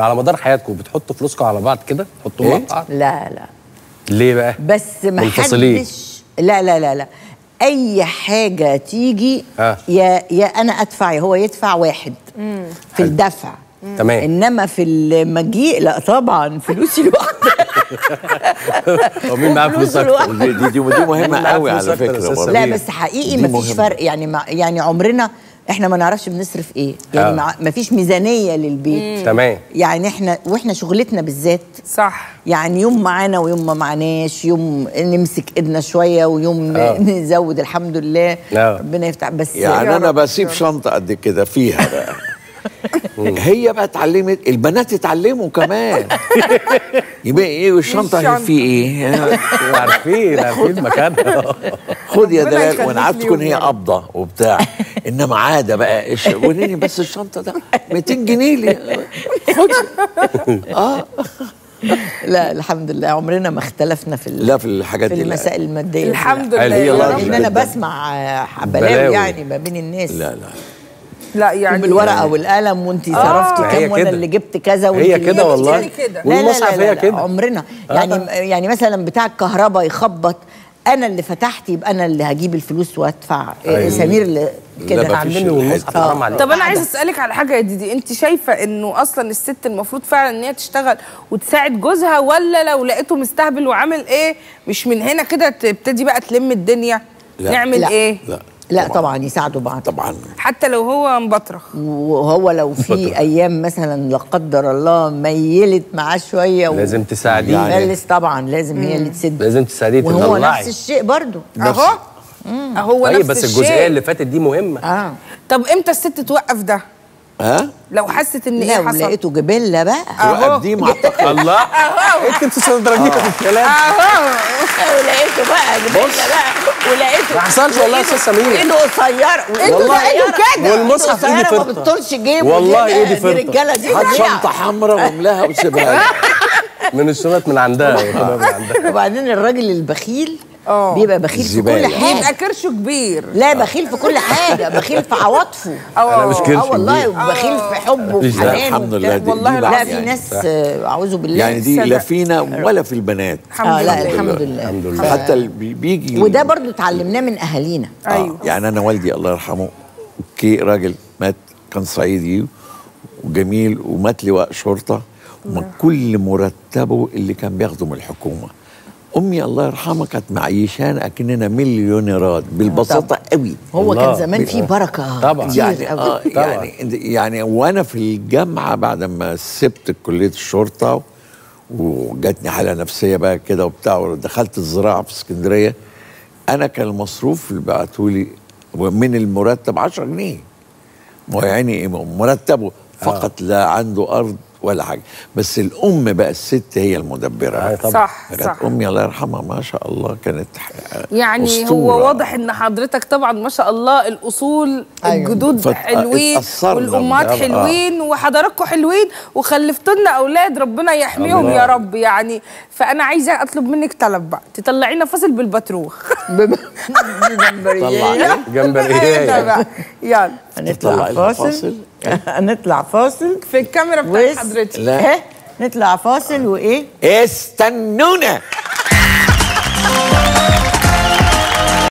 على مدار حياتكم بتحطوا فلوسكم على بعض كده تحطوا مع إيه؟ بعض لا لا ليه بقى بس ما منفصلين. حدش لا لا لا لا اي حاجه تيجي آه. يا يا انا ادفع يا هو يدفع واحد في الدفع تمام انما في المجيء لا طبعا فلوسي لوحدي هو مين معاه فلوس فلوسه اكتر لوحده. دي, دي, دي, دي مهمه معاك قوي فلوس على أكتر فكره أساساً. برضه. لا ليه؟ بس حقيقي دي ما فيش مهمة. فرق يعني مع يعني عمرنا احنا ما نعرفش بنصرف ايه يعني آه. مع- ما فيش ميزانيه للبيت تمام يعني احنا واحنا شغلتنا بالذات صح يعني يوم معانا ويوم ما معناش يوم نمسك ايدنا شويه ويوم آه. نزود الحمد لله آه. ربنا يفتح بس يعني يا انا رب، بسيب يا رب. شنطه قد كده فيها بقى هي بقى اتعلمت البنات اتعلموا كمان يبقى ايه والشنطه الشنطة. في ايه عارفين عارفين مكانها خد يا ربنا دلال يخليك وانا عارف تكون ليهم هي يا رب. قبضه وبتاع انما عاده بقى إيش- وريني بس الشنطه ده 200 جنيه لي لا الحمد لله عمرنا ما اختلفنا في ال- لا في الحاجات في دي لا. المسائل الماديه الحمد قال لله هي يا الله رب. ان انا جداً. بسمع آه، بلاوي. بلاوي يعني ما بين الناس لا لا لا يعني بالورقه والقلم وانت صرفتي هي كام وانا كده. اللي جبت كذا وانت هي اللي كده جبتي والله يعني كده. لا لا والمصحف لا, لا, هي لا كده عمرنا آه. يعني يعني مثلا بتاع الكهرباء يخبط انا اللي فتحت يبقى انا اللي هجيب الفلوس وادفع أيوة. سمير اللي لا، كده مفيش علمني الحتة والمصحف دي. حرام عليك طب انا قاعدة. عايزه اسالك على حاجه يا ديدي انت شايفه انه اصلا الست المفروض فعلا ان هي تشتغل وتساعد جوزها ولا لو لقيته مستهبل وعامل ايه مش من هنا كده تبتدي بقى تلم الدنيا لا. نعمل لا. ايه لا لا طبعا يساعدوا بعض طبعا حتى لو هو مبطرخ وهو لو في ايام مثلا لا قدر الله ميلت معاه شويه و- لازم تساعديه يعني- يفلس طبعا لازم هي اللي تسد لازم تساعديه وهو تطلعي نفس الشيء برضو اهو اهو طيب نفس بس الشيء الجزئيه اللي فاتت دي مهمه اه طب امتى الست توقف ده ها لو حست ان لا ايه حصل ولقيته جبله بقى أهو. توقف دي معتقد الله انت بتستدرجيها في الكلام اهو ولقيته بقى جبله بقى ولقيته ما حصلش والله يا استاذ سمير ايده قصيره انتوا والله بقيتوا كده. والمصحف إيده ايدي قصيرة ما فرطة. بتطولش جيبه والله دي- إيدي دي فرطة. رجاله دي هات فظيعة. شنطه حمراء واملاها وسيبها لي. من الشنط من عندها ياخدها من عندها وبعدين الراجل البخيل آه. بيبقى بخيل في كل الزبالة. حاجه يبقى كرشه كبير لا بخيل في كل حاجه بخيل في عواطفه انا مش كرش اه والله كبير. وبخيل في حبه مفيش وفي داعي. حنانه الحمد وبتاع. لله دي- والله دي لا بقى في يعني. ناس آه، اعوذ بالله يعني دي لا صدق. فينا ولا في البنات اه لا لله. الحمد لله الحمد ف- حتى اللي بي- بيجي وده برضو اتعلمناه من اهالينا ايوه يعني انا والدي الله يرحمه كي راجل مات كان صعيدي وجميل ومات لواء شرطه وما كل مرتبه اللي كان بياخده من الحكومه امي الله يرحمها كانت معيشانا اكننا مليونيرات بالبساطه قوي هو الله. كان زمان في بركه طبعا. كتير يعني قوي. آه يعني يعني وانا في الجامعه بعد ما سبت كليه الشرطه وجاتني حاله نفسيه بقى كده وبتاع ودخلت الزراعه في اسكندريه انا كان المصروف اللي بعتوا لي من المرتب 10 جنيه ما هو يعني مرتبه فقط لا عنده ارض ولا حاجه بس الام بقى الست هي المدبره آه، بقى. طبعا. صح كانت صح امي الله يرحمها ما شاء الله كانت يعني أسطورة. هو واضح ان حضرتك طبعا ما شاء الله الاصول أيوة. الجدود فت- حلوين اتأثرنا والامهات بده. حلوين وحضراتكم حلوين وخلفتوا لنا اولاد ربنا يحميهم الله. يا رب يعني فانا عايزه اطلب منك طلب بقى تطلعينا فاصل بالبطروخ بم- طلع بجمبرية. إيه؟ جمبريه ده بقى يلا هنطلع تطلع لنا فاصل فاصل. هنطلع فاصل في الكاميرا بتاعت وس- حضرتك لا. ها؟ نطلع فاصل وايه استنونا